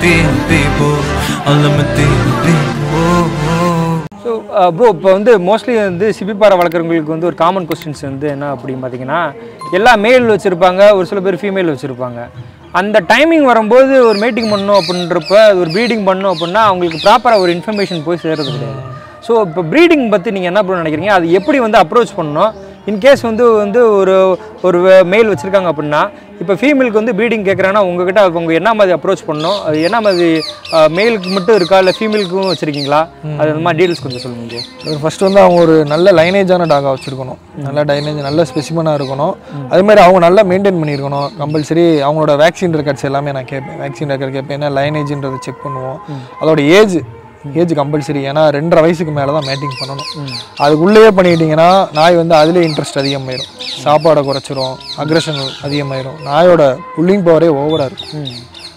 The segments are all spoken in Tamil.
Alamatin people, Alamatin people. So bro இப்போ வந்து மோஸ்ட்லி வந்து சிப்பிப்பாறை வளர்க்குறவங்களுக்கு வந்து ஒரு காமன் கொஸ்டின்ஸ் வந்து என்ன அப்படின்னு பார்த்தீங்கன்னா எல்லா மேல் வச்சுருப்பாங்க ஒரு சில பேர் ஃபீமேல் வச்சுருப்பாங்க அந்த டைமிங் வரும்போது ஒரு மீட்டிங் பண்ணணும் அப்படின்றப்ப ஒரு ப்ரீடிங் பண்ணணும் அப்படின்னா அவங்களுக்கு ப்ராப்பராக ஒரு இன்ஃபர்மேஷன் போய் சேர்றது கிடையாது ஸோ இப்போ ப்ரீடிங் பற்றி நீங்கள் என்ன ப்ரோ நினைக்கிறீங்க அது எப்படி வந்து அப்ரோச் பண்ணணும் இன்கேஸ் வந்து வந்து ஒரு ஒரு மேல் வச்சுருக்காங்க அப்படின்னா இப்போ ஃபீமேலுக்கு வந்து ப்ரீடிங் கேட்குறாங்கன்னா உங்ககிட்ட அவங்க என்ன மாதிரி அப்ரோச் பண்ணணும் அது என்ன மாதிரி மேலுக்கு மட்டும் இருக்கா இல்லை ஃபீமேலுக்கும் வச்சுருக்கீங்களா அது அந்த மாதிரி டீடைல்ஸ் கொஞ்சம் சொல்லுங்க bro. ஃபர்ஸ்ட் வந்து அவங்க ஒரு நல்ல லைனேஜான டாகாக வச்சுருக்கணும் நல்ல டைனேஜ் நல்ல ஸ்பெசிமனாக இருக்கணும் அதே மாதிரி அவங்க நல்லா மெயின்டைன் பண்ணியிருக்கணும் கம்பல்சரி அவங்களோட வேக்சின் ரெக்கார்ட்ஸ் எல்லாமே நான் கேட்பேன் வேக்சின் ரெக்கார்ட் கேட்பேன் ஏன்னா லைனேஜ்ன்றதை செக் பண்ணுவோம் அதோட ஏஜ் ஏஜ் கம்பல்சரி ஏன்னா ரெண்டரை வயசுக்கு மேலே தான் மேட்டிங் பண்ணணும் அதுக்குள்ளேயே பண்ணிக்கிட்டிங்கன்னா நாய் வந்து அதுலேயே இன்ட்ரெஸ்ட் அதிகமாயிரும் சாப்பாடை குறைச்சிரும் அக்ரஷன் அதிகமாயிரும் நாயோட புல்லிங் பவரே ஓவராக இருக்கும்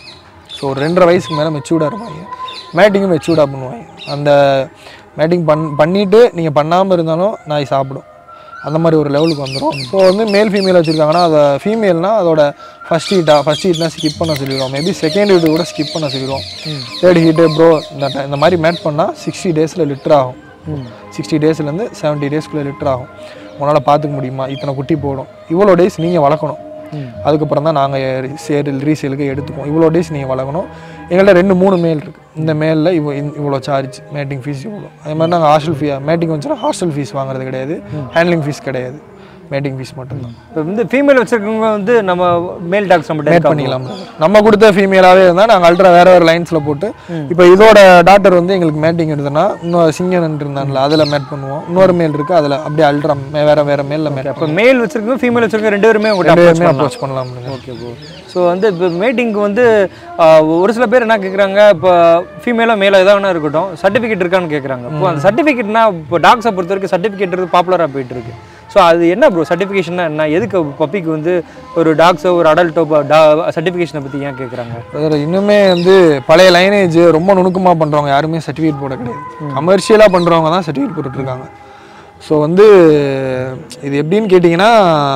ஸோ ஒரு ரெண்டரை வயசுக்கு மேலே மெச்சூர்டாக இருப்பாங்க மேட்டிங்கும் மெச்சூர்டாக பண்ணுவாங்க அந்த மேட்டிங் பண் பண்ணிவிட்டு நீங்கள் பண்ணாமல் இருந்தாலும் நாய் சாப்பிடும் அந்த மாதிரி ஒரு லெவலுக்கு வந்துடும் ஸோ வந்து மேல் ஃபீமேல் வச்சுருக்காங்கன்னா அதை ஃபீமேல்னா அதோட ஃபஸ்ட் ஹீட்டா ஃபஸ்ட் ஹீட்னா ஸ்கிப் பண்ண சொல்லிடுவோம் மேபி செகண்ட் ஹீட்டு கூட ஸ்கிப் பண்ண சொல்லிடுவோம் தேர்ட் ஹீட்டு ப்ரோ இந்த ti- இந்த மாதிரி மேட் பண்ணால் சிக்ஸ்டி டேஸில் லிட்டர் ஆகும் சிக்ஸ்டி டேஸ்லேருந்து செவன்ட்டி டேஸ்க்குள்ளே லிட்டர் ஆகும் உங்களால் பார்த்துக்க முடியுமா இத்தனை குட்டி போடும் இவ்வளோ டேஸ் நீங்கள் வளர்க்கணும் அதுக்கப்புறம் தான் நாங்கள் சேல் ரீசேலுக்கு எடுத்துப்போம் இவ்வளோ டேஸ் நீங்கள் வளர்க்கணும் எங்கள்கிட்ட ரெண்டு மூணு மேல் இருக்குது இந்த மேலில் இவ்வளோ இவ்வளோ சார்ஜ் மேட்டிங் ஃபீஸ் இவ்வளோ அதே மாதிரி நாங்கள் ஹாஸ்டல் ஃபீ மேட்டிங் வந்துச்சுன்னா ஹாஸ்டல் ஃபீஸ் வாங்குறது கிடையாது ஹேண்ட்லிங் ஃபீஸ் கிடையாது மேட்டிங் ஃபீஸ் மட்டும்தான் இப்போ வந்து ஃபீமேல் வச்சுருக்கவங்க வந்து நம்ம மேல் டாக்ஸ் நம்ம மேட் பண்ணிக்கலாம் நம்ம கொடுத்த ஃபீமேலாகவே இருந்தால் நாங்கள் அல்ட்ரா வேற வேறு லைன்ஸில் போட்டு இப்போ இதோட டாக்டர் வந்து எங்களுக்கு மேட்டிங் எடுத்தோன்னா இன்னொரு சிங்கன் இருந்தான்ல அதில் மேட் பண்ணுவோம் இன்னொரு மேல் இருக்குது அதில் அப்படியே அல்ட்ரா வேற வேற மேலில் மேட் இப்போ மேல் வச்சிருக்கோம் ஃபீமேல் வச்சிருக்கோம் ரெண்டு பேருமே உங்கள்கிட்ட ரெண்டு approach பேருமே பண்ணலாம். அப்ரோச் பண்ணலாம் ஓகே ப்ரோ ஸோ வந்து இப்போ மீட்டிங்க்கு வந்து ஆஹ், ஒரு சில பேர் என்ன கேட்குறாங்க இப்போ ஃபீமேலாக மேலே எதாவது வேணா இருக்கட்டும் சர்டிஃபிகேட் இருக்கான்னு கேட்குறாங்க இப்போ அந்த சர்டிஃபிகேட்னா இப்போ டாக்ஸை பொறுத்த வரைக்கும் சர்டிஃபிகேட் பாப்புலராக போயிட்டு இருக்கு ஸோ அது என்ன ப்ரோ சர்டிஃபிகேஷன்னா என்ன எதுக்கு பப்பிக்கு வந்து ஒரு டாக்ஸோ ஒரு அடல்ட்டோ சர்டிஃபிகேஷனை பற்றி ஏன் கேட்குறாங்க பிரதர் இன்னுமே வந்து பழைய லைனேஜ் ரொம்ப நுணுக்கமாக பண்ணுறவங்க யாருமே சர்டிஃபிகேட் போட கிடையாது கமர்ஷியலாக பண்ணுறவங்க தான் சர்டிஃபிகேட் போட்டுட்ருக்காங்க ஸோ வந்து இது எப்படின்னு கேட்டிங்கன்னா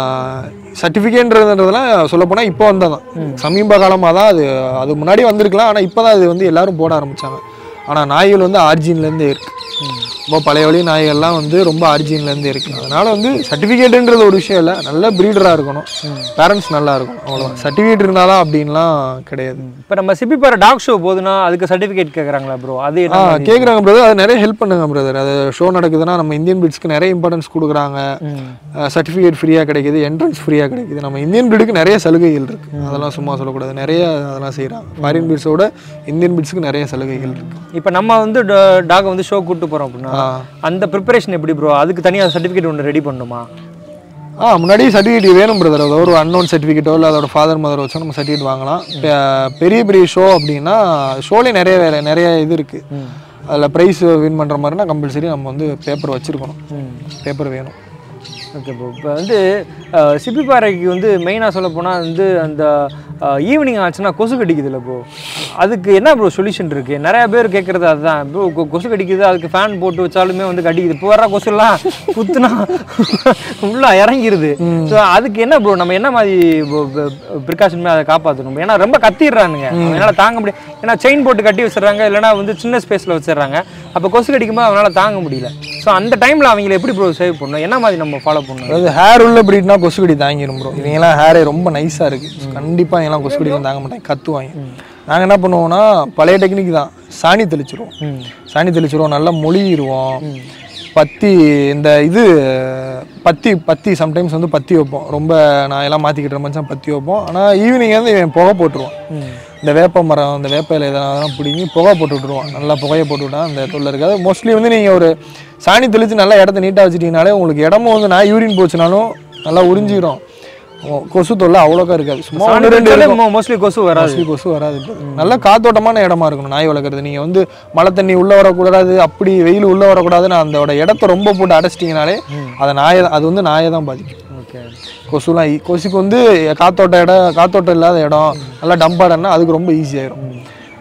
சர்டிஃபிகேட்ன்றதுன்றதுலாம் சொல்லப்போனால் இப்போ வந்தால் தான் சமீப காலமாக தான் அது அது முன்னாடி வந்திருக்கலாம் ஆனால் இப்போ தான் அது வந்து எல்லாரும் போட ஆரம்பித்தாங்க ஆனால் நாய்கள் வந்து ஆர்ஜின்லேருந்தே இருக்குது ரொம்ப பழைய வழி நாய்கள்லாம் வந்து ரொம்ப ஆர்ஜின்லேருந்தே இருக்குது அதனால் வந்து சர்டிஃபிகேட்டுன்றது ஒரு விஷயம் இல்லை நல்ல ப்ரீடராக இருக்கணும் பேரண்ட்ஸ் நல்லா இருக்கணும் அவ்வளோதான் சர்டிஃபிகேட் இருந்தாலும் அப்படின்லாம் கிடையாது இப்போ நம்ம சிப்பிப்பாறை டாக் ஷோ போதுன்னா அதுக்கு சர்டிஃபிகேட் கேட்குறாங்களா ப்ரோ அது ஆ என்ன மாதிரி? கேட்குறாங்க பிரதர் அது நிறைய ஹெல்ப் பண்ணுங்க பிரதர் அது ஷோ நடக்குதுன்னா நம்ம இந்தியன் பிட்ஸ்க்கு நிறைய இம்பார்ட்டன்ஸ் கொடுக்குறாங்க சர்டிஃபிகேட் ஃப்ரீயாக கிடைக்குது என்ட்ரன்ஸ் ஃப்ரீயாக கிடைக்குது நம்ம இந்தியன் பிட்டுக்கு நிறைய சலுகைகள் இருக்குது அதெல்லாம் சும்மா சொல்லக்கூடாது நிறைய அதெல்லாம் செய்கிறாங்க ஃபாரின் பிட்ஸோட இந்தியன் பிட்ஸ்க்கு நிறைய சலுகைகள் இருக்குது இப்போ நம்ம வந்து டாக் வந்து ஷோ கூட்டு போகிறோம் அப்படின்னா அந்த ப்ரிப்பரேஷன் எப்படி ப்ரோ அதுக்கு தனியாக சர்டிஃபிகேட் ஒன்று ரெடி பண்ணணுமா ஆ முன்னாடி சர்டிஃபிகேட் வேணும் பிரதர் அது ஒரு அன்னோன் சர்டிஃபிகேட்டோ இல்லை அதோட ஃபாதர் மதர் வச்சோ நம்ம சர்டிஃபிகேட் வாங்கலாம் பெ- பெரிய பெரிய ஷோ அப்படின்னா ஷோலேயே நிறைய வேற நிறைய இது இருக்குது அதில் ப்ரைஸ் வின் பண்ணுற மாதிரினா கம்பல்சரி நம்ம வந்து பேப்பர் வச்சுருக்கணும் பேப்பர் வேணும் ஓகே ப்ரோ இப்போ வந்து அஹ், சிப்பிப்பாறைக்கு வந்து மெயினாக சொல்ல போனால் வந்து அந்த ஈவினிங் ஆச்சுன்னா கொசு கடிக்குதுல்ல ப்ரோ அதுக்கு என்ன ப்ரோ சொல்யூஷன் இருக்குது நிறைய பேர் கேட்குறது அதுதான் ப்ரோ கொ- கொசு கடிக்குது அதுக்கு ஃபேன் போட்டு வச்சாலுமே வந்து கடிக்குது இப்போ வர கொசுலாம் குத்துனா உள்ளே இறங்கிருது ஸோ அதுக்கு என்ன ப்ரோ நம்ம என்ன மாதிரி ப்ரிகாஷன் அதை காப்பாற்றணும் ஏன்னா ரொம்ப கத்திடுறானுங்க அதனால் தாங்க முடியும் ஏன்னா செயின் போட்டு கட்டி வச்சிடுறாங்க இல்லைனா வந்து சின்ன ஸ்பேஸில் வச்சிடுறாங்க அப்போ கொசு கடிக்கும்போது அவனால் தாங்க முடியல ஸோ அந்த டைமில் அவங்கள எப்படி ப்ரோ சேவ் பண்ணணும் என்ன மாதிரி நம்ம ஃபாலோ பண்ணணும் அதாவது ஹேர் உள்ள பிரீட்னா கொசுக்கடி தாங்கிரும் ப்ரோ இவங்கெல்லாம் ஹேரே ரொம்ப நைஸாக இருக்குது கண்டிப்பாக இவங்கெல்லாம் கொசுக்கடிலாம் தாங்க மாட்டாங்க கத்துவாங்க நாங்கள் என்ன பண்ணுவோம்னா பழைய டெக்னிக் தான் சாணி தெளிச்சிருவோம் சாணி தெளிச்சிருவோம் நல்லா மொழிடுவோம் பத்தி இந்த இது பத்தி பத்தி சம்டைம்ஸ் வந்து பத்தி வைப்போம் ரொம்ப நான் எல்லாம் மாற்றிக்கிட்டு மச்சான் பத்தி வைப்போம் ஆனால் ஈவினிங் வந்து இவன் புகை போட்டுருவான் இந்த வேப்ப மரம் இந்த வேப்ப இலை இதெல்லாம் அதெல்லாம் பிடிங்கி புகை போட்டு விட்ருவான் நல்லா புகையை போட்டு விட்டா அந்த தொல்லை இருக்காது மோஸ்ட்லி வந்து நீங்கள் ஒரு சாணி தெளித்து நல்லா இடத்த நீட்டாக வச்சுட்டீங்கனாலே உங்களுக்கு இடமும் வந்து நான் யூரின் போச்சுனாலும் நல்லா உறிஞ்சிடும் உ- கொசு தொல்லை அவ்வளோக்கா இருக்காது சும்மா ஒன்று ரெண்டு இருக்கும் மோஸ்ட்லி கொசு வராது மோஸ்ட்லி கொசு வராது நல்ல காத்தோட்டமான இடமா இருக்கணும் நாய் வளர்க்குறது நீங்கள் வந்து மழை தண்ணி உள்ளே வரக்கூடாது அப்படி வெயில் உள்ளே வரக்கூடாதுன்னு அதோட இடத்த ரொம்ப போட்டு அடைச்சிட்டிங்கனாலே அதை நாயை அது வந்து நாயை தான் பாதிக்கும் ஓகே கொசுலாம் ஈ- கொசுக்கு வந்து காத்தோட்ட இடம் காத்தோட்டம் இல்லாத இடம் நல்லா டம்பாடன்னா அதுக்கு ரொம்ப ஈஸியாயிரும்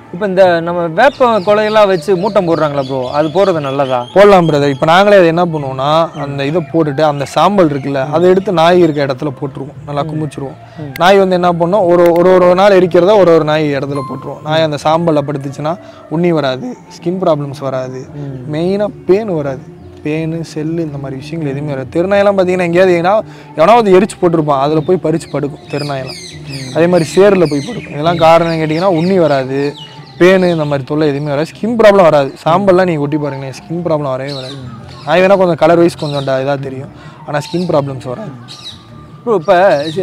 இப்போ இந்த நம்ம வேப்ப கொலையெல்லாம் வச்சு மூட்டம் போடுறாங்களா ப்ரோ அது போடுறது நல்லதா போடலாம் பிரதர் இப்போ நாங்களே அதை என்ன பண்ணுவோம்னா அந்த இதை போட்டுட்டு அந்த சாம்பல் இருக்குல்ல அதை எடுத்து நாய் இருக்க இடத்துல போட்டுருவோம் நல்லா குமிச்சிருவோம் நாய் வந்து என்ன பண்ணோம் ஒரு ஒரு ஒரு நாள் எரிக்கிறத ஒரு ஒரு நாய் இடத்துல போட்டுருவோம் நாய் அந்த சாம்பலில் படுத்துச்சுன்னா உண்ணி வராது ஸ்கின் ப்ராப்ளம்ஸ் வராது மெயினாக பேன் வராது பேனு செல்லு இந்த மாதிரி விஷயங்கள் எதுவுமே வராது திருநாயெல்லாம் பார்த்தீங்கன்னா எங்கேயாவது எங்கன்னா எவனாவது எரிச்சு போட்டிருப்பான் அதில் போய் பறிச்சு படுக்கும் திருநாயெல்லாம் அதே மாதிரி சேரில் போய் படுக்கும் இதெல்லாம் காரணம் கேட்டிங்கன்னா உண்ணி வராது பேனு இந்த மாதிரி தொல்லை எதுவுமே வராது ஸ்கின் ப்ராப்ளம் வராது சாம்பல்லாம் நீங்கள் ஒட்டி பாருங்க ஸ்கின் ப்ராப்ளம் வரவே வராது நாய் வேணால் கொஞ்சம் கலர் வைஸ் கொஞ்சம் இதாக தெரியும் ஆனால் ஸ்கின் ப்ராப்ளம்ஸ் வராது ப்ரோ இப்போ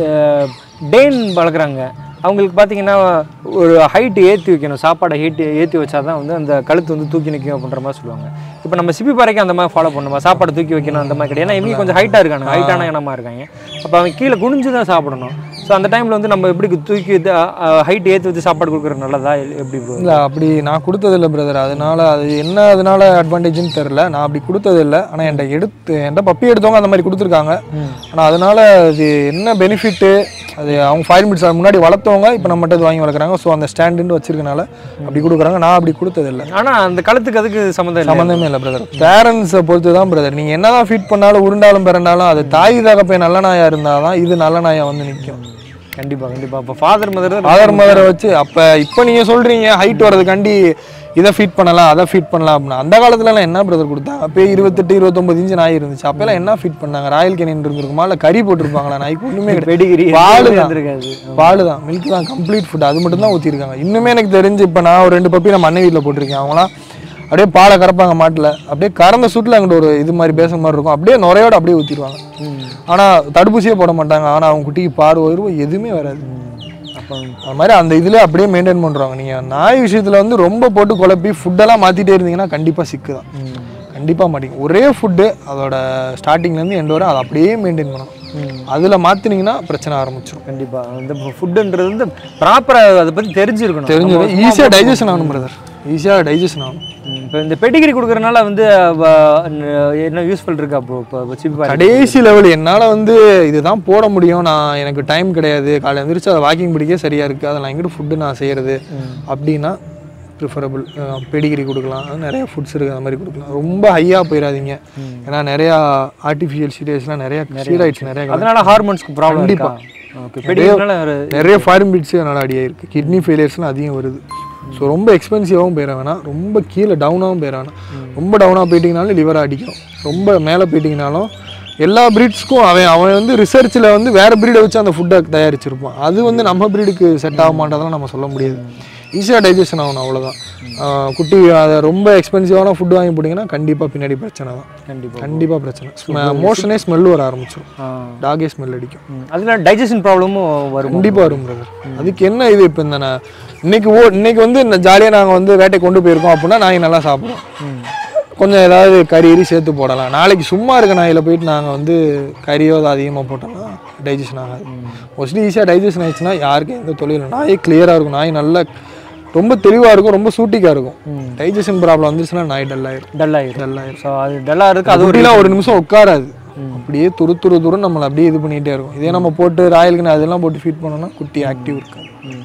டேன் வளர்க்குறாங்க அவங்களுக்கு பார்த்தீங்கன்னா ஒரு ஹைட்டு ஏற்றி வைக்கணும் சாப்பாடை ஹைட்டு ஏற்றி வச்சா தான் வந்து அந்த கழுத்து வந்து தூக்கி நிற்கும் அப்படின்ற மாதிரி சொல்லுவாங்க இப்போ நம்ம சிப்பி பாறைக்கு அந்த மாதிரி ஃபாலோ பண்ணுமா சாப்பாடை தூக்கி வைக்கணும் அந்த மாதிரி கிடையாது ஏன்னா இவங்க கொஞ்சம் ஹைட்டாக இருக்காங்க ஹைட்டான இனமாக இருக்காங்க அப்போ அவங்க கீழே குனிஞ்சு தான் சாப்பிடணும் ஸோ அந்த டைமில் வந்து நம்ம எப்படி தூக்கி ஹைட் ஏற்றி வச்சு சாப்பாடு கொடுக்குறது நல்லதா இல்ல எப்படி ப்ரோ இல்லை அப்படி நான் கொடுத்ததில்ல பிரதர் அதனால அது என்ன அதனால அட்வான்டேஜ்னு தெரில நான் அப்படி கொடுத்ததில்ல ஆனால் என்கிட்ட எடுத்து என்கிட்ட பப்பி எடுத்தவங்க அந்த மாதிரி கொடுத்துருக்காங்க ஆனால் அதனால அது என்ன பெனிஃபிட்டு அது அவங்க ஃபைவ் மினிட்ஸ் முன்னாடி வளர்த்தவங்க இப்போ நம்மகிட்ட இது வாங்கி வளர்க்குறாங்க ஸோ அந்த ஸ்டாண்டுன்னு வச்சிருக்கனால அப்படி கொடுக்குறாங்க நான் அப்படி கொடுத்ததில்ல ஆனால் அந்த கழுத்துக்கு அதுக்கு சம்மந்தம் இல்லை சம்மந்தமே இல்லை பிரதர் பேரண்ட்ஸை பொறுத்து தான் பிரதர் நீங்கள் என்னதான் ஃபீட் பண்ணாலும் உருண்டாலும் பிறண்டாலும் அது தாய் தகப்பை நல்ல நாயா இருந்தால் தான் இது நல்ல நாயா வந்து நிற்கும் கண்டிப்பாக கண்டிப்பாக அப்போ ஃபாதர் மதர் ஆதார் மதரை வச்சு அப்போ இப்போ நீங்கள் சொல்கிறீங்க ஹைட் வர்றதுக்காண்டி இதை ஃபீட் பண்ணலாம் அதை ஃபீட் பண்ணலாம் அப்படின்னா அந்த காலத்துலலாம் என்ன பிரதர் கொடுத்தாங்க அப்போ இருபத்தெட்டு இருபத்தொம்பது இன்ச்சு நாய் இருந்துச்சு அப்போல்லாம் என்ன ஃபீட் பண்ணாங்க ராயல் கேனின் இருந்திருக்குமா இல்லை கறி போட்டிருப்பாங்களா நாய்க்கு ஒன்றுமே கிடையாது பெடிகிரி பால் தான் இருந்திருக்காது பால் தான் மில்க் தான் கம்ப்ளீட் ஃபுட் அது மட்டும் தான் ஊற்றிருக்காங்க இன்னுமே எனக்கு தெரிஞ்சு இப்போ நான் ஒரு ரெண்டு பப்பி நம்ம அண்ணன் வீட்டில் போட்டிருக்கேன் அவங்களாம் அப்படியே பாலை கறப்பாங்க மாட்டில் அப்படியே கறந்த சுட்டில் அங்கிட்ட ஒரு இது மாதிரி பேசுற மாதிரி இருக்கும் அப்படியே நுரையோட அப்படியே ஊற்றிடுவாங்க ஆனால் தடுப்பூசியே போட மாட்டாங்க ஆனால் அவங்க குட்டிக்கு பார் வருவோம் எதுவுமே வராது அப்போ அது மாதிரி அந்த இதில் அப்படியே மெயின்டைன் பண்ணுறாங்க நீங்கள் நாய் விஷயத்தில் வந்து ரொம்ப போட்டு குழப்பி ஃபுட்டெல்லாம் மாற்றிட்டே இருந்தீங்கன்னா கண்டிப்பாக சிக்கு தான் கண்டிப்பாக மாட்டீங்க ஒரே ஃபுட்டு அதோட ஸ்டார்டிங்லேருந்து எண்ட் வரை அதை அப்படியே மெயின்டைன் பண்ணணும் அதில் மாற்றினீங்கன்னா பிரச்சனை ஆரம்பிச்சிடும் கண்டிப்பாக இந்த ஃபுட்டுன்றது வந்து ப்ராப்பராக அதை பற்றி தெரிஞ்சிருக்கணும் தெரிஞ்சது நம்ம ஈஸியாக டைஜஷன் ஆகணும் பிரதர் ஈஸியாக டைஜஷன் ஆகணும் ம், இப்போ இந்த பெடிகிரி கொடுக்குறனால வந்து வ- என்ன யூஸ்ஃபுல் இருக்கா ப்ரோ இப்போ சிப்பி பாரு கடைசி லெவல் என்னால் வந்து இதுதான் போட முடியும் நான் எனக்கு டைம் கிடையாது காலையில் எழுந்திரிச்சு அதை வாக்கிங் பிடிக்க சரியாக இருக்குது அதை நான் எங்கிட்ட ஃபுட்டு நான் செய்கிறது அப்படின்னா ப்ரிஃபரபிள் பெடிகிரி கொடுக்கலாம் அது நிறைய ஃபுட்ஸ் இருக்குது அந்த மாதிரி கொடுக்கலாம் ரொம்ப ஹையாக போயிடாதீங்க ஏன்னா நிறையா ஆர்டிஃபிஷியல் சீரியஸ்லாம் நிறைய சீராய்ட்ஸ் நிறைய கலந்து- அதனால ஹார்மோன்ஸ்க்கு ப்ராப்ளம் இருக்கா ஓகே பெடிகிரினால ஒரு நிறைய ஃபாரின் பீட்ஸ் அதனால் அடியாயிருக்கு கிட்னி ஃபெயிலியர்ஸ்லாம் அதிகம் வருது ஸோ ரொம்ப எக்ஸ்பென்சிவாகவும் போயிட வேணாம் ரொம்ப கீழே டவுனாகவும் போயிட வேணாம் ரொம்ப டவுனாக போயிட்டீங்கனாலும் லிவர் அடிக்கும் ரொம்ப மேலே போயிட்டீங்கனாலும் எல்லா ப்ரீட்ஸ்க்கும் அவன் அவன் வந்து ரிசர்ச்சில் வந்து வேறு ப்ரீடை வச்சு அந்த ஃபுட்டை தயாரிச்சிருப்பான் அது வந்து நம்ம ப்ரீடுக்கு செட் ஆக மாட்டதெல்லாம் நம்ம சொல்ல முடியாது ஈஸியாக டைஜஷன் ஆகணும் அவ்வளோதான் ஆஹ் குட்டி அதை ரொம்ப எக்ஸ்பென்சிவான ஃபுட் வாங்கி போட்டிங்கன்னா கண்டிப்பாக பின்னாடி பிரச்சனை தான் கண்டிப்பாக கண்டிப்பாக பிரச்சனை மோஷனே ஸ்மெல் வர ஆரம்பிச்சிடும் ஆ டாகே ஸ்மெல் அடிக்கும் ம். அதனால டைஜஷன் ப்ராப்ளமும் வரும் கண்டிப்பா வரும் பிரதர் அதுக்கு என்ன இது இப்போ இந்த நான் இன்னைக்கு ஓ இன்னைக்கு வந்து இந்த ஜாலியாக நாங்கள் வந்து வேட்டை கொண்டு போயிருக்கோம் அப்படின்னா நாய் நல்லா சாப்பிடுவோம் கொஞ்சம் ஏதாவது கறி எரி சேர்த்து போடலாம் நாளைக்கு சும்மா இருக்க நாயில் போயிட்டு நாங்கள் வந்து கறியோ அதை அதிகமாக போட்டோம்னா டைஜஷன் ஆகாது மோஸ்ட்லி ஈஸியாக டைஜஷன் ஆயிடுச்சுன்னா யாருக்கும் எந்த தொழில் இல்லை நாய் கிளியராக இருக்கும் நாய் நல்ல ரொம்ப தெளிவாக இருக்கும் ரொம்ப சூட்டிக்காக இருக்கும் டைஜஷன் ப்ராப்ளம் வந்துச்சுன்னா நாய் டல் ஆயிரும் டல் ஆயிரும் டல் ஆயிரும் ஸோ அது டல்லாக இருக்குது அது அது ஒரு அப்படிலாம் ஒரு நிமிஷம் உட்காராது அப்படியே துரு துரு துரு நம்மளை அப்படியே இது பண்ணிகிட்டே இருக்கும் இதே நம்ம போட்டு ராயலுக்கு அதெல்லாம் போட்டு ஃபீட் பண்ணோம்னா குட்டி ஆக்டிவ் இருக்காது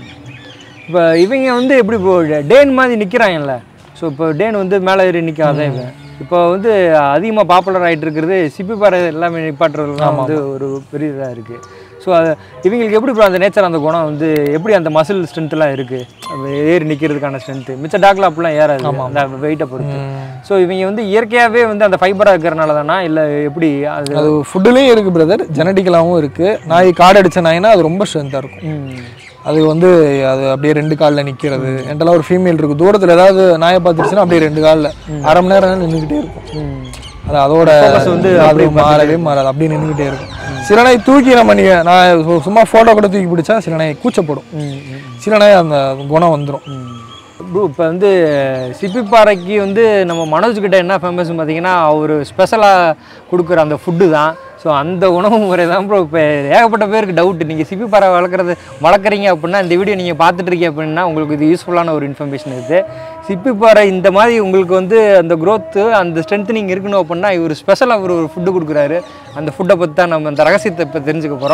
இப்போ இவங்க வந்து எப்படி இப்போ டேன் மாதிரி நிற்கிறாங்கல்ல ஸோ இப்போ டேன் வந்து மேலே ஏறி நிற்காத இவன் இப்போ வந்து அதிகமாக பாப்புலர் ஆகிட்டு இருக்கிறது சிப்பி பாறை எல்லாமே நிப்பாட்டுறதுலாம் வந்து ஒரு பெரிய இதாக இருக்குது ஸோ அது இவங்களுக்கு எப்படி bro அந்த நேச்சர் அந்த குணம் வந்து எப்படி அந்த மசில் ஸ்ட்ரென்த்லாம் இருக்குது ஏறி நிற்கிறதுக்கான ஸ்ட்ரென்த்து மிச்ச டாக்ல அப்படிலாம் ஏறாது அந்த வெயிட்டை பொறுத்து ஸோ இவங்க வந்து இயற்கையாகவே வந்து அந்த ஃபைபராக இருக்கிறனால தானா இல்லை எப்படி அது அது ஃபுட்டுலேயும் இருக்குது பிரதர் ஜெனட்டிக்கலாகவும் இருக்குது நாய் காடு அடிச்ச நாய்னா அது ரொம்ப ஸ்ட்ரென்த்தாக இருக்கும் ம், அது வந்து அது அப்படியே ரெண்டு காலில் நிற்கிறது என்கிட்டலாம் ஒரு ஃபீமேல் இருக்குது தூரத்தில் ஏதாவது நாயை பார்த்துருச்சுன்னா அப்படியே ரெண்டு காலில் அரை மணி நேரம் நின்றுக்கிட்டே இருக்கும் ம். அது அதோட Focus வந்து அது மாறவே மாறாது அப்படியே நின்றுக்கிட்டே இருக்கும் சில நாய் தூக்கி நம்ம நீங்கள் நான் சு- சும்மா ஃபோட்டோ கூட தூக்கி பிடிச்சா சில நாய் கூச்சப்படும் ம், ம். சில நாய் அந்த குணம் வந்துடும் ப்ரோ இப்போ வந்து சிப்பிப்பாறைக்கு வந்து நம்ம மனோஜ் கிட்ட என்ன ஃபேமஸ்னு பார்த்தீங்கன்னா அவர் ஸ்பெஷலாக கொடுக்குற அந்த ஃபுட்டு தான் ஸோ அந்த உணவு முறை தான் ப்ரோ இப்போ ஏகப்பட்ட பேருக்கு டவுட் நீங்கள் சிப்பிப்பாறை வளர்க்குறது வளர்க்குறீங்க அப்படின்னா இந்த வீடியோ நீங்கள் பார்த்துட்டு இருக்கீங்க அப்படின்னா உங்களுக்கு இது யூஸ்ஃபுல்லான ஒரு இன்ஃபர்மேஷன் இது சிப்பிப்பாறை இந்த மாதிரி உங்களுக்கு வந்து அந்த growth அந்த ஸ்ட்ரென்த்னிங் இருக்கணும் அப்படின்னா இவர் ஸ்பெஷலாக இவர் ஒரு ஃபுட்டு கொடுக்குறாரு அந்த ஃபுட்டை பற்றி தான் நம்ம அந்த ரகசியத்தை இப்போ தெரிஞ்சுக்க போகிறோம்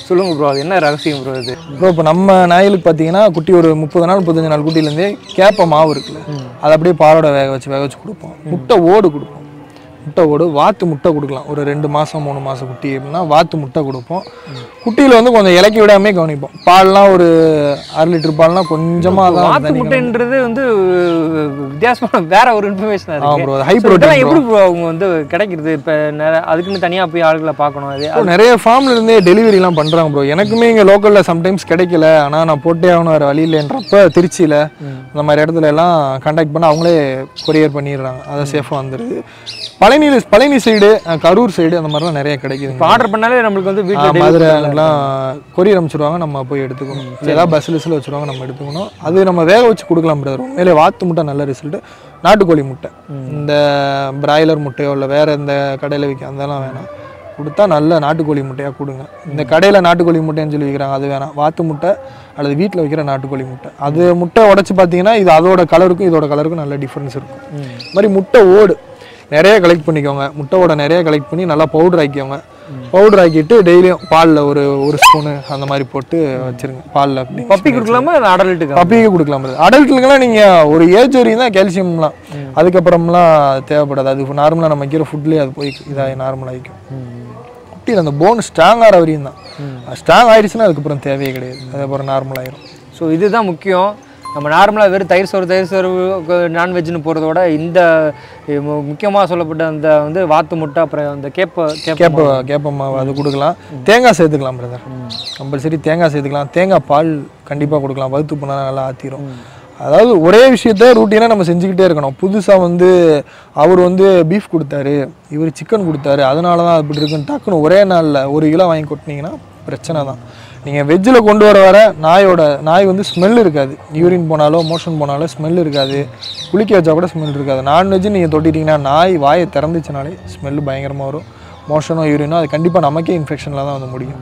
சொல்லுங்க ப்ரோ அது என்ன ரகசியம் ப்ரோ இது ப்ரோ இப்போ நம்ம நாய்களுக்கு பார்த்தீங்கன்னா குட்டி ஒரு முப்பது நாள் முப்பத்தஞ்சு நாள் குட்டிலேருந்தே கேப்ப மாவு இருக்குல்ல அதை அப்படியே பாலோட வேக வச்சு வேக வச்சு கொடுப்போம் முட்டை ஓடு கொடுப்போம் முட்டை ஓடு வாத்து முட்டை கொடுக்கலாம் ஒரு ரெண்டு மாதம் மூணு மாதம் குட்டி அப்படின்னா வாத்து முட்டை கொடுப்போம் குட்டியில் வந்து கொஞ்சம் இலக்கி விடாமே கவனிப்போம் பால்லாம் ஒரு அரை லிட்டர் பால்லாம் கொஞ்சமாக தான் வாத்து தண்ணி முட்டைன்றது வந்து வித்தியாசமான வேற ஒரு இன்ஃபர்மேஷன் ஆ இருக்கு ப்ரோ ஹை So, ப்ரோட்டீன் இதெல்லாம் எப்படி ப்ரோ அவங்க வந்து கிடைக்கிறது இப்போ அதுக்குன்னு தனியா போய் ஆளுகளை பார்க்கணும் அது ப்ரோ நிறைய ஃபார்ம்ல இருந்தே டெலிவரிலாம் பண்றாங்க ப்ரோ எனக்குமே இங்க லோக்கல்ல சம்டைம்ஸ் கிடைக்கல ஆனா நான் போட்டே ஆகணும் வேற வழி இல்லைன்றப்ப திருச்சியில இந்த மாதிரி இடத்துல எல்லாம் கான்டாக்ட் பண்ண அவங்களே கொரியர் பண்ணிடுறாங்க அதை சேஃபாக வந்துடுது பழனி பழனி சைடு கரூர் சைடு அந்த மாதிரிலாம் நிறைய கிடைக்குது இப்போ ஆர்டர் பண்ணாலே நம்மளுக்கு வந்து வீட்டில் மதுரை அங்கெல்லாம் கொரியர் அனுப்பிச்சிருவாங்க நம்ம போய் எடுத்துக்கணும் இல்லை ஏதாவது பஸ் லிஸ்ட்டில் வச்சுருவாங்க நம்ம எடுத்துக்கணும் அது நம்ம வேக வச்சு கொடுக்கலாம் பிரதர் உண்மையிலே வாத்து முட்டை நல்ல ரிசல்ட்டு நாட்டுக்கோழி முட்டை இந்த பிராய்லர் முட்டையோ இல்லை வேற எந்த கடையில் விற்க அதெல்லாம் வேணாம் கொடுத்தா நல்ல நாட்டுக்கோழி முட்டையாக கொடுங்க இந்த கடையில் நாட்டுக்கோழி முட்டைன்னு சொல்லி விற்கிறாங்க அது வேணாம் வாத்து முட்டை அல்லது வீட்டில் வைக்கிற நாட்டுக்கோழி முட்டை அது முட்டை உடச்சி பார்த்தீங்கன்னா இது அதோட கலருக்கும் இதோட கலருக்கும் நல்ல டிஃப்ரென்ஸ் இருக்கும் இந்த மாதிரி முட்டை ஓடு நிறைய கலெக்ட் பண்ணிக்கோங்க முட்டையோட நிறைய கலெக்ட் பண்ணி நல்லா பவுடர் ஆக்கிக்கோங்க பவுடர் ஆக்கிட்டு டெய்லியும் பாலில் ஒரு ஒரு ஸ்பூனு அந்த மாதிரி போட்டு வச்சிருங்க பாலில் அப்படி பப்பி கொடுக்கலாமா இல்லை அடல்ட்டுக்கு பப்பிக்கு கொடுக்கலாம் அடல்ட்டுக்கெல்லாம் நீங்கள் ஒரு ஏஜ் வரையும் தான் கால்சியம்லாம் அதுக்கப்புறம்லாம் தேவைப்படாது அது நார்மலாக நம்ம வைக்கிற ஃபுட்லேயே அது போய் இதாகி நார்மலாகிக்கும் குட்டியில் அந்த போன் ஸ்ட்ராங் ஆகிற வரையும் தான் ஸ்ட்ராங் ஆயிடுச்சுன்னா அதுக்கப்புறம் தேவையே கிடையாது அதுக்கப்புறம் நார்மல் ஆயிரும் ஸோ இதுதான் முக்கியம் நம்ம நார்மலாக வெறும் தயிர் சோறு தயிர் சோறு நான்வெஜ்னு போகிறதோட இந்த முக்கியமாக சொல்லப்பட்ட அந்த வந்து வாத்து முட்டை அப்புறம் அந்த கேப்ப கேப்ப கேப்ப கேப்ப மாவு அது கொடுக்கலாம் தேங்காய் சேர்த்துக்கலாம் பிரதர் கம்பல்சரி தேங்காய் சேர்த்துக்கலாம் தேங்காய் பால் கண்டிப்பாக கொடுக்கலாம் வறுத்து பண்ணால் நல்லா ஆற்றிரும் அதாவது ஒரே விஷயத்த ரூட்டீனாக நம்ம செஞ்சுக்கிட்டே இருக்கணும் புதுசாக வந்து அவர் வந்து பீஃப் கொடுத்தாரு இவர் சிக்கன் கொடுத்தாரு அதனால தான் அப்படி இருக்குன்னு டக்குன்னு ஒரே நாளில் ஒரு கிலோ வாங்கி கொட்டினீங்கன்னா பிரச்சனை தான் நீங்கள் வெஜ்ஜில் கொண்டு வர வர நாயோட நாய் வந்து ஸ்மெல் இருக்காது யூரின் போனாலோ மோஷன் போனாலோ ஸ்மெல் இருக்காது குளிக்க வச்சா கூட ஸ்மெல் இருக்காது நான்வெஜ் நீங்கள் தொட்டிட்டீங்கன்னா நாய் வாயை திறந்துச்சுனாலே ஸ்மெல்லு பயங்கரமாக வரும் மோஷனோ யூரினோ அது கண்டிப்பாக நமக்கே இன்ஃபெக்ஷனில் தான் வந்து முடியும்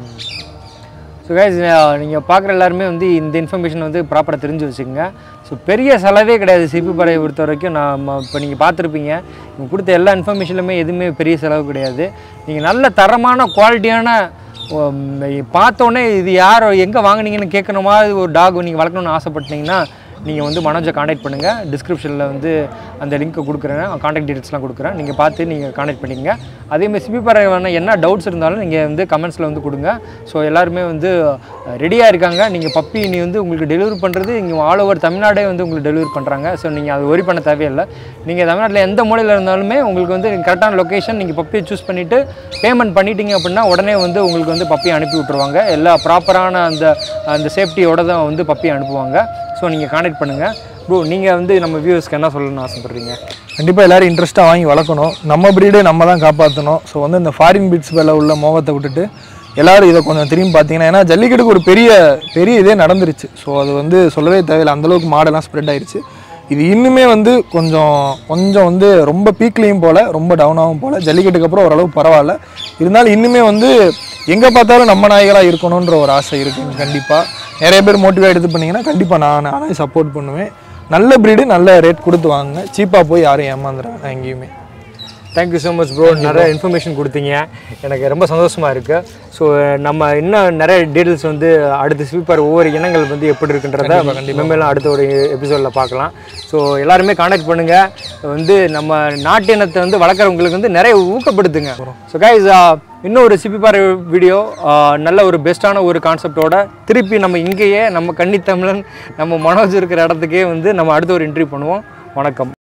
ஸோ கைஸ் நீங்கள் பார்க்குற எல்லாருமே வந்து இந்த இன்ஃபர்மேஷன் வந்து ப்ராப்பராக தெரிஞ்சு வச்சுக்கோங்க ஸோ பெரிய செலவே கிடையாது சிபி பறையை பொறுத்த வரைக்கும் நான் இப்போ நீங்கள் பார்த்துருப்பீங்க நீங்கள் கொடுத்த எல்லா இன்ஃபர்மேஷன்லுமே எதுவுமே பெரிய செலவு கிடையாது நீங்கள் நல்ல தரமான குவாலிட்டியான பார்த்தோன்னே இது யார் எங்கே வாங்குனீங்கன்னு கேட்கணுமா இது ஒரு டாக் நீங்கள் வளர்க்கணும்னு ஆசைப்பட்டீங்கன்னா நீங்கள் வந்து மனோஜை காண்டாக்ட் பண்ணுங்கள் டிஸ்கிரிப்ஷனில் வந்து அந்த லிங்க்கை கொடுக்குறேன் காண்டாக்ட் டீட்டெயில்ஸ்லாம் கொடுக்குறேன் நீங்கள் பார்த்து நீங்கள் காண்டாக்ட் பண்ணிக்கங்க அதேமாதிரி சிபி பறவை என்ன டவுட்ஸ் இருந்தாலும் நீங்கள் வந்து கமெண்ட்ஸில் வந்து கொடுங்க ஸோ எல்லாருமே வந்து ரெடியாக இருக்காங்க நீங்கள் பப்பி நீ வந்து உங்களுக்கு டெலிவரி பண்ணுறது இங்கே ஆல் ஓவர் தமிழ்நாடே வந்து உங்களுக்கு டெலிவரி பண்ணுறாங்க ஸோ நீங்கள் அது ஒரி பண்ண தேவையில்லை நீங்கள் தமிழ்நாட்டில் எந்த மூலையில் இருந்தாலுமே உங்களுக்கு வந்து கரெக்டான லொக்கேஷன் நீங்கள் பப்பியை சூஸ் பண்ணிவிட்டு பேமெண்ட் பண்ணிட்டீங்க அப்படின்னா உடனே வந்து உங்களுக்கு வந்து பப்பியை அனுப்பி விட்ருவாங்க எல்லா ப்ராப்பரான அந்த அந்த சேஃப்டியோட தான் வந்து பப்பியை அனுப்புவாங்க ஸோ நீங்கள் காண்டாக்ட் பண்ணுங்கள் ப்ரோ நீங்கள் வந்து நம்ம வியூவர்ஸ்க்கு என்ன சொல்லணும்னு ஆசைப்பட்றீங்க கண்டிப்பாக எல்லாரும் இன்ட்ரெஸ்ட்டாக வாங்கி வளர்க்கணும் நம்ம ப்ரீடே நம்ம தான் காப்பாற்றணும் ஸோ வந்து இந்த ஃபாரின் பீட்ஸ் மேலே உள்ள மோகத்தை விட்டுட்டு எல்லாரும் இதை கொஞ்சம் திரும்பி பார்த்தீங்கன்னா ஏன்னா ஜல்லிக்கட்டுக்கு ஒரு பெரிய பெரிய இதே நடந்துருச்சு ஸோ அது வந்து சொல்லவே தேவையில்லை அந்தளவுக்கு மாடெல்லாம் ஸ்ப்ரெட் ஆயிருச்சு இது இன்னுமே வந்து கொஞ்சம் கொஞ்சம் வந்து ரொம்ப பீக்லேயும் போல ரொம்ப டவுனாகவும் போல ஜல்லிக்கட்டுக்கு அப்புறம் ஓரளவு பரவாயில்ல இருந்தாலும் இன்னுமே வந்து எங்கே பார்த்தாலும் நம்ம நாய்களாக இருக்கணுன்ற ஒரு ஆசை இருக்குது கண்டிப்பாக நிறைய பேர் மோட்டிவேட் இது பண்ணீங்கன்னா கண்டிப்பாக நான் நானே சப்போர்ட் பண்ணுவேன் நல்ல ப்ரீடு நல்ல ரேட் கொடுத்து வாங்குங்க சீப்பாக போய் யாரும் ஏமாந்துறாங்க எங்கேயுமே தேங்க்யூ ஸோ மச் ப்ரோ நிறைய இன்ஃபர்மேஷன் கொடுத்தீங்க எனக்கு ரொம்ப சந்தோஷமாக இருக்குது ஸோ நம்ம இன்னும் நிறைய டீட்டெயில்ஸ் வந்து அடுத்த ஸ்வீப்பர் ஒவ்வொரு இனங்கள் வந்து எப்படி இருக்குன்றத மேலும் அடுத்த ஒரு எபிசோடில் பார்க்கலாம் ஸோ எல்லாருமே காண்டாக்ட் பண்ணுங்கள் வந்து நம்ம நாட்டு இனத்தை வந்து வளர்க்குறவங்களுக்கு வந்து நிறைய ஊக்கப்படுத்துங்க ஸோ கைஸ் இன்னும் ஒரு சிப்பிப்பாறை வீடியோ நல்ல ஒரு பெஸ்ட்டான ஒரு கான்செப்டோட திருப்பி நம்ம இங்கேயே நம்ம கன்னித்தமிழன் நம்ம மனோஜ் இருக்கிற இடத்துக்கே வந்து நம்ம அடுத்த ஒரு இன்டர்வியூ பண்ணுவோம் வணக்கம்